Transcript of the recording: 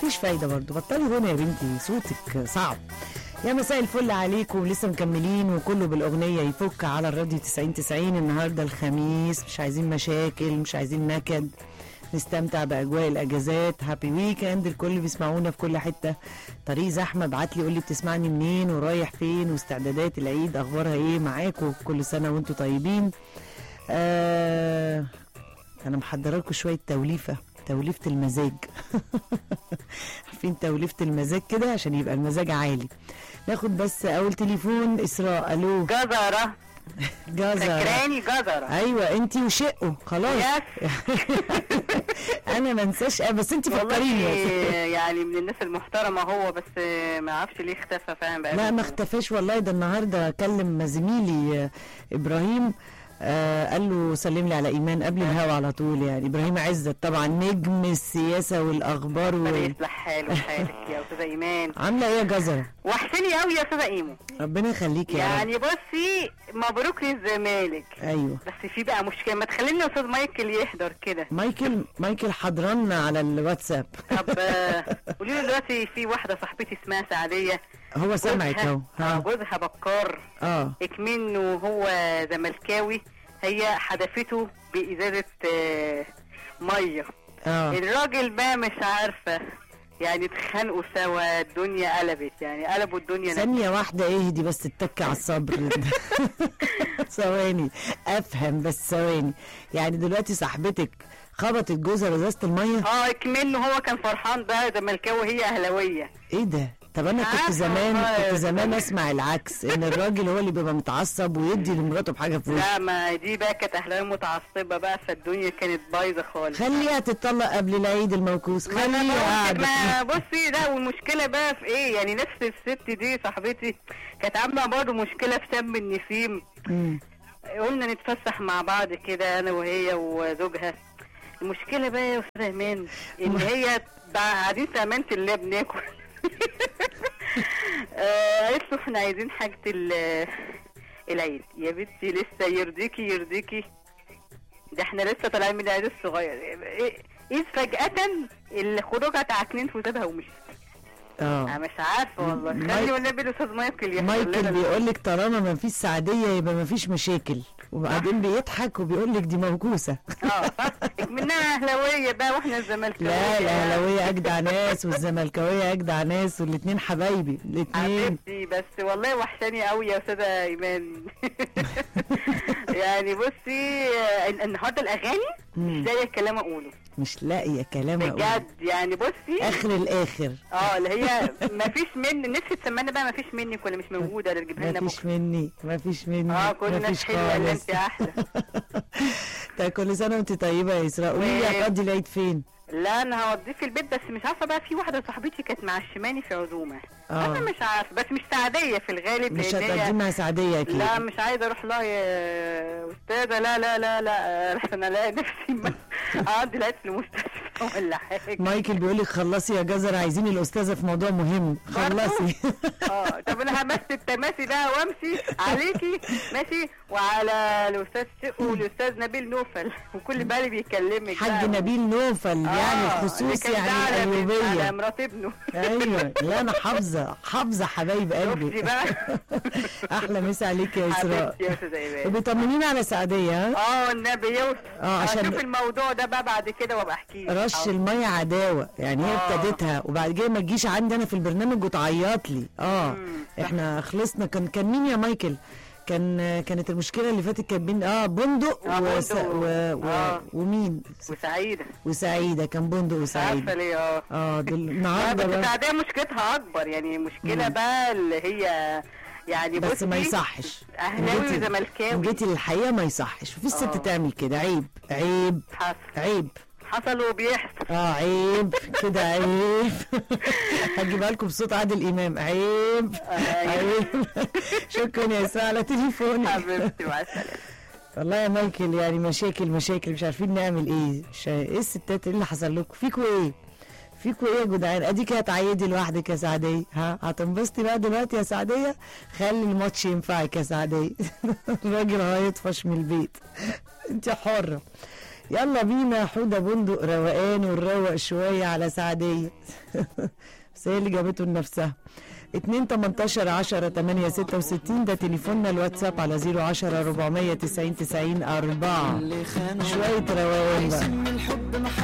مفيش فايده برضه بطلي غنى يا بنتي صوتك صعب يا مساء الفل عليكم لسه مكملين وكله بالاغنيه يفك على الراديو 90 90 النهارده الخميس مش عايزين مشاكل مش عايزين نكد نستمتع باجواء الاجازات هابي ويكند الكل بيسمعونا في كل حته طريق زحمه ابعت لي قول لي بتسمعني منين ورايح فين واستعدادات العيد اخبارها ايه معاكم كل سنه وانتم طيبين آه انا محضره لكم شويه توليفه توليفه المزاج عارفين توليفه المزاج كده عشان يبقى المزاج عالي ناخد بس اول تليفون اسراء الو جزرة جزر فاكراني جزرة ايوه انتي وشقه خلاص يس انا ما انساش آه، بس انتي فكريني والله بس. يعني من الناس المحترمة هو بس ما اعرفش ليه اختفى فاهم بقى لا ما اختفاش والله ده النهارده كلم زميلي آه، ابراهيم آه قال له سلم لي على ايمان قبل الهوا على طول يعني ابراهيم عزت طبعا نجم السياسه والاخبار ربنا و... يصلح حاله وحالك يا استاذة ايمان عامله ايه يا جزره وحشني قوي يا استاذة ايمو ربنا يخليك يا رب يعني بصي مبروك للزمالك ايوه بس في بقى مشكلة ما تخليني استاذ مايكل يحضر كده مايكل مايكل حضرنا على الواتساب طب آه، قولي لي دلوقتي في واحدة صاحبتي اسمها سعدية هو سامعك جوزها- اهو آه، ها جوزها بكار اه اكمنه هو زملكاوي هي حدفته بإزازة آه، مية اه الراجل بقى مش عارفة يعني اتخانقوا سوا الدنيا قلبت يعني قلبوا الدنيا ثانية واحدة اهدي بس اتك على الصبر ثواني افهم بس ثواني يعني دلوقتي صاحبتك خبطت جوزها بازازة المية اه اكمنه هو كان فرحان بقى زملكاوي هي اهلاوية ايه ده طب انا كنت عارفة زمان والله. كنت زمان اسمع العكس ان الراجل هو اللي بيبقى متعصب ويدي لمراته بحاجة في وشه لا ما دي بقى كانت اهلاوية متعصبة بقى فالدنيا كانت بايظة خالص خليها تتطلق قبل العيد الموكوس ما أنا خليها بقول- قاعدة ما بصي لا والمشكله بقى في ايه يعني نفس الست دي صاحبتي كانت عامله برضه مشكله في شم النسيم مم. قلنا نتفسح مع بعض كده انا وهي وزوجها المشكله بقى يا استاذه ايمان ان هي بقى قاعدين في امانه الله بناكل آه، قالت له احنا عايزين حاجه ال- العيد يا بنتي لسه يرضيكي يرضيكي ده احنا لسه طالعين من العيد الصغير ايه إيه فجأة الخروجة تعكنين في ودانها ومشيت اه انا مش عارفه والله مايك- خلي والنبي الاستاذ مايكل يحضر مايكل لنا بيقول لك طالما ما فيش سعديه يبقى ما فيش مشاكل وبعدين بيضحك وبيقول لك دي موكوسه اه صح منها اهلاويه بقى واحنا الزملكاويه لا الاهلاويه اجدع ناس والزملكاويه اجدع ناس والاثنين حبايبي الاثنين حبيبتي بس والله وحشاني قوي يا استاذه ايمان يعني بصي آه، النهارده الاغاني مش لاقيه كلام اقوله مش لاقيه كلام اقول بجد يعني بصي اخر الاخر اه اللي هي ما فيش مني نفسي تسمعنا بقى ما فيش منك ولا مش موجوده اللي تجيبها ما لنا فيش بكره مني ما فيش مني اه كل ما الناس فيش حلوه اللي خالص انت احلى طيب كل سنه وانت طيبه يا اسراء قولي لي و- هتقضي العيد فين لا انا هوديه في البيت بس مش عارفه بقى في واحده صاحبتي كانت معشماني في عزومه آه. انا مش عارفه بس مش سعديه في الغالب مش لأن هي- هتقضي مع سعديه اكيد لا مش عايزه اروح لها يا استاذه لا لا لا لا احسن الاقي نفسي ما- اقضي العيد في المستشفى ولا حاجه مايكل بيقول لك خلصي يا جزر عايزين الاستاذه في موضوع مهم خلصي اه طب انا همثل التماسي بقى وامشي عليكي ماشي وعلى الاستاذ شقو والاستاذ نبيل نوفل وكل بالي بيكلمك حاج بقى. نبيل نوفل آه، يعني اللي خصوص كان يعني زعلان على الايوبيه مرات ابنه ايوه لا انا حافظه حافظه حبايب شفتي قلبي بقى احلى مسا عليك يا اسراء حبيبتي يا استاذه ايمان وبيطمنينا على سعديه ها اه النبي يوسف آه، عشان- اشوف الموضوع ده بقى بعد كده وابقى احكي لك. رش آه. الميه عداوه يعني هي آه. ابتدتها وبعد كده ما تجيش عندي انا في البرنامج وتعيط لي اه احنا خلصنا كان كان مين يا مايكل كان كانت المشكله اللي فاتت كانت بين اه بندق آه، وس... بندق. و... و... آه. ومين وسعيده وسعيده كان بندق مش عارفه وسعيده ليه اه اه دول لا، النهارده بس بقى السعديه مشكلتها اكبر يعني مشكله بقى اللي هي يعني بس ما بصي، يصحش اهلاوي جيتي- وزملكاوي جيتي للحقيقه ما يصحش وفي الست آه. تعمل كده عيب عيب حصل عيب حصل وبيحصل اه عيب كده عيب هجيبها لكم بصوت عادل امام عيب عيب شكرا يا اسراء على تليفونك حبيبتي مع السلامه والله يا مايكل يعني مشاكل مشاكل مش عارفين نعمل ايه مش ايه الستات ايه اللي حصل لكم فيكوا ايه فيكوا ايه يا جدعان اديك هتعيدي لوحدك يا سعديه ها هتنبسطي بقى دلوقتي يا سعديه خلي الماتش ينفعك يا سعديه الراجل هيطفش من البيت انت حره يلا بينا حوده بندق روقان ونروق شويه على سعديه بس هي اللي جابته لنفسها 2 18 10 8 66 ده تليفوننا الواتساب على 010 490 90 4 اللي خانوا شويه روقان بقى عايزين من الحب